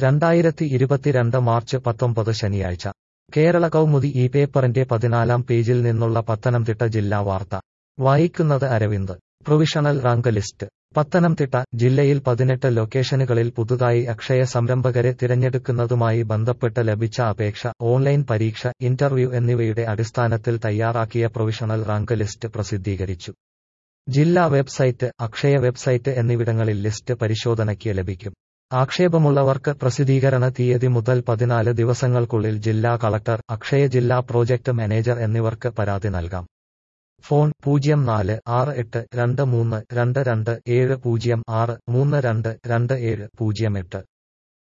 രണ്ടായിരത്തി ഇരുപത്തിരണ്ട് മാർച്ച് പത്തൊമ്പത് ശനിയാഴ്ച കേരള കൗമുദി ഈ പേപ്പറിന്റെ പതിനാലാം പേജിൽ നിന്നുള്ള പത്തനംതിട്ട ജില്ലാ വാർത്ത വായിക്കുന്നത് Aravind provisional rank list Pathanamthitta ജില്ലയിൽ പതിനെട്ട് ലൊക്കേഷനുകളിൽ പുതുതായി അക്ഷയ സംരംഭകരെ തിരഞ്ഞെടുക്കുന്നതുമായി ബന്ധപ്പെട്ട് ലഭിച്ച അപേക്ഷ ഓൺലൈൻ പരീക്ഷ ഇന്റർവ്യൂ എന്നിവയുടെ അടിസ്ഥാനത്തിൽ തയ്യാറാക്കിയ പ്രൊവിഷണൽ റാങ്ക് ലിസ്റ്റ് പ്രസിദ്ധീകരിച്ചു ജില്ലാ വെബ്സൈറ്റ് അക്ഷയ വെബ്സൈറ്റ് എന്നിവിടങ്ങളിൽ ലിസ്റ്റ് പരിശോധനയ്ക്ക് ലഭിക്കും ആക്ഷേപമുള്ളവർക്ക് പ്രസിദ്ധീകരണ തീയതി മുതൽ പതിനാല് ദിവസങ്ങൾക്കുള്ളിൽ ജില്ലാ കളക്ടർ അക്ഷയ ജില്ലാ പ്രോജക്ട് മാനേജർ എന്നിവർക്ക് പരാതി നൽകാം ഫോൺ പൂജ്യം നാല് ആറ് എട്ട് രണ്ട് മൂന്ന് രണ്ട് രണ്ട് ഏഴ് പൂജ്യം ആറ് മൂന്ന് രണ്ട് രണ്ട് ഏഴ് പൂജ്യം എട്ട്